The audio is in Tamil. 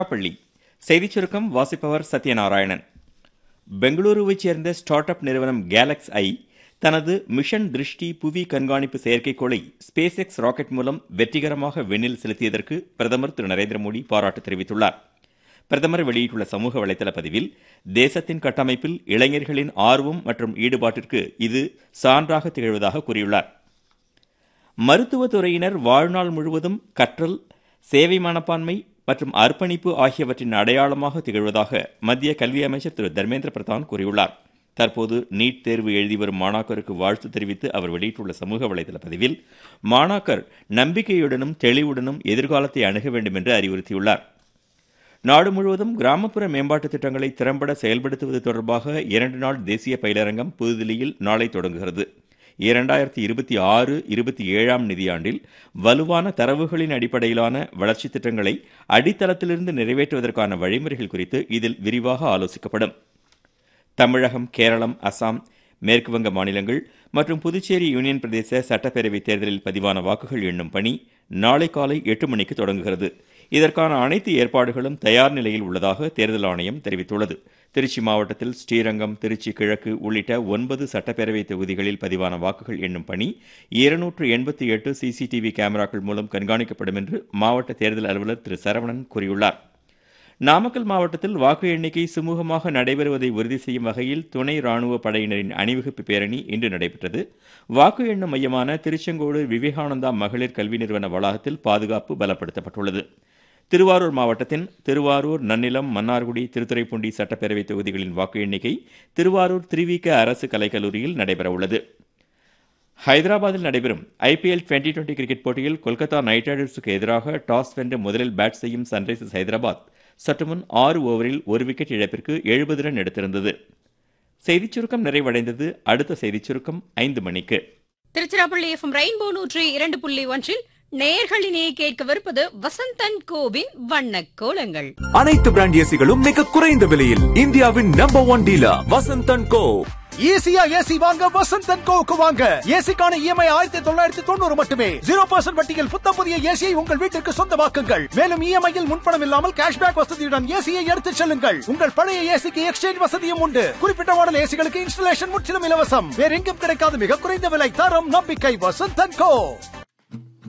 பள்ளி செய்திச் சுருக்கம் வாசிப்பவர் சத்யநாராயணன் பெங்களூருவைச் சேர்ந்த ஸ்டார்ட் அப் நிறுவனம் கேலக்ஸ் ஐ தனது மிஷன் திருஷ்டி புவி கண்காணிப்பு செயற்கைக்கோளை ஸ்பேஸ் எக்ஸ் ராக்கெட் மூலம் வெற்றிகரமாக விண்ணில் செலுத்தியதற்கு பிரதமர் திரு நரேந்திர மோடி பாராட்டு தெரிவித்துள்ளார் பிரதமர் வெளியிட்டுள்ள சமூக வலைதள பதிவில் தேசத்தின் கட்டமைப்பில் இளைஞர்களின் ஆர்வம் மற்றும் ஈடுபாட்டிற்கு இது சான்றாக திகழ்வதாக கூறியுள்ளார் மருத்துவத் துறையினர் வாழ்நாள் முழுவதும் கற்றல் சேவை மனப்பான்மை மற்றும் அர்ப்பணிப்பு ஆகியவற்றின் அடையாளமாக திகழ்வதாக மத்திய கல்வி அமைச்சர் திரு தர்மேந்திர பிரதான் கூறியுள்ளார் தற்போது நீட் தேர்வு எழுதி வரும் மாணாக்கருக்கு வாழ்த்து தெரிவித்து அவர் வெளியிட்டுள்ள சமூக வலைதள பதிவில் மாணாக்கர் நம்பிக்கையுடனும் தெளிவுடனும் எதிர்காலத்தை அணுக வேண்டும் என்று அறிவுறுத்தியுள்ளார் நாடு முழுவதும் கிராமப்புற மேம்பாட்டு திட்டங்களை திறம்பட செயல்படுத்துவது தொடர்பாக இரண்டு நாள் தேசிய பயிலரங்கம் புதுதில்லியில் நாளை தொடங்குகிறது இரண்டாயிரத்தி இருபத்தி ஆறு இருபத்தி ஏழாம் நிதியாண்டில் வலுவான தரவுகளின் அடிப்படையிலான வளர்ச்சி திட்டங்களை அடித்தளத்திலிருந்து நிறைவேற்றுவதற்கான வழிமுறைகள் குறித்து இதில் விரிவாக ஆலோசிக்கப்படும் தமிழகம் கேரளம் அசாம் மேற்குவங்க மாநிலங்கள் மற்றும் புதுச்சேரி யூனியன் பிரதேச சட்டப்பேரவைத் தேர்தலில் பதிவான வாக்குகள் எண்ணும் பணி நாளை காலை எட்டு மணிக்கு தொடங்குகிறது இதற்கான அனைத்து ஏற்பாடுகளும் தயார் நிலையில் உள்ளதாக தேர்தல் ஆணையம் தெரிவித்துள்ளது திருச்சி மாவட்டத்தில் ஸ்ரீரங்கம் திருச்சி கிழக்கு உள்ளிட்ட ஒன்பது சட்டப்பேரவை தொகுதிகளில் பதிவான வாக்குகள் எண்ணும் பணி இருநூற்று எண்பத்தி எட்டு சிசிடிவி கேமராக்கள் மூலம் கண்காணிக்கப்படும் என்று மாவட்ட தேர்தல் அலுவலர் திரு சரவணன் கூறியுள்ளார் நாமக்கல் மாவட்டத்தில் வாக்கு எண்ணிக்கை சுமூகமாக நடைபெறுவதை உறுதி செய்யும் வகையில் துணை ராணுவ படையினரின் அணிவகுப்பு பேரணி இன்று நடைபெற்றது வாக்கு எண்ணும் மையமான திருச்செங்கோடு விவேகானந்தா மகளிர் கல்வி நிறுவன வளாகத்தில் பாதுகாப்பு பலப்படுத்தப்பட்டுள்ளது திருவாரூர் மாவட்டத்தின் திருவாரூர் நன்னிலம் மன்னார்குடி திருத்துறைப்பூண்டி சட்டப்பேரவை தொகுதிகளின் வாக்கு எண்ணிக்கை திருவாரூர் திருவிக அரசு கலைக்கல்லூரியில் நடைபெறவுள்ளது ஹைதராபாத்தில் நடைபெறும் ஐபிஎல் டுவெண்டி டுவெண்டி கிரிக்கெட் போட்டியில் கொல்கத்தா நைட் ரைடர்ஸுக்கு எதிராக டாஸ் வென்று முதலில் பேட் செய்யும் சன்ரைசர்ஸ் ஹைதராபாத் சற்றுமுன் ஆறு ஓவரில் ஒரு விக்கெட் இழப்பிற்கு எழுபது ரன் எடுத்திருந்தது செய்திச் சுருக்கம் நிறைவடைந்தது அடுத்த செய்திச் சுருக்கம் ஐந்து மணிக்கு திருச்சிராப்பள்ளி எஃப்எம் ரெயின்போ நூற்றி இரண்டு புள்ளி ஒன்றில் நேயர்களினே கேட்கவிருப்பது வசந்தன் கோவின் வண்ண கோலங்கள் அனைத்து பிராண்ட் ஏசிகளும் மிக குறைந்த விலையில் இந்தியாவின் number one dealer Vasanthan co ஈஸியா ஏசி வாங்க வசந்த் அண்ட் கோவுக்கு வாங்க ஏசிக்கான இஎம்ஐ ஆயிரத்தி தொள்ளாயிரத்தி தொண்ணூறு மட்டுமே ஜீரோ பர்சன்ட் வட்டியில் புத்தம் புதிய ஏசியை உங்கள் வீட்டிற்கு சொந்தமாக்குங்கள் மேலும் இஎம்ஐயில் முன்பணம் இல்லாமல் கேஷ்பேக் வசதியுடன் ஏசியை எடுத்துச் செல்லுங்கள் உங்கள் பழைய ஏசிக்கு எக்ஸ்சேஞ்ச் வசதியும் உண்டு குறிப்பிட்ட மாடல் ஏசிகளுக்கு இன்ஸ்டலேஷன் முற்றிலும் இலவசம் வேற எங்கும் கிடைக்காத மிக குறைந்த விலை தரம் நம்பிக்கை வசந்த் அண்ட் கோ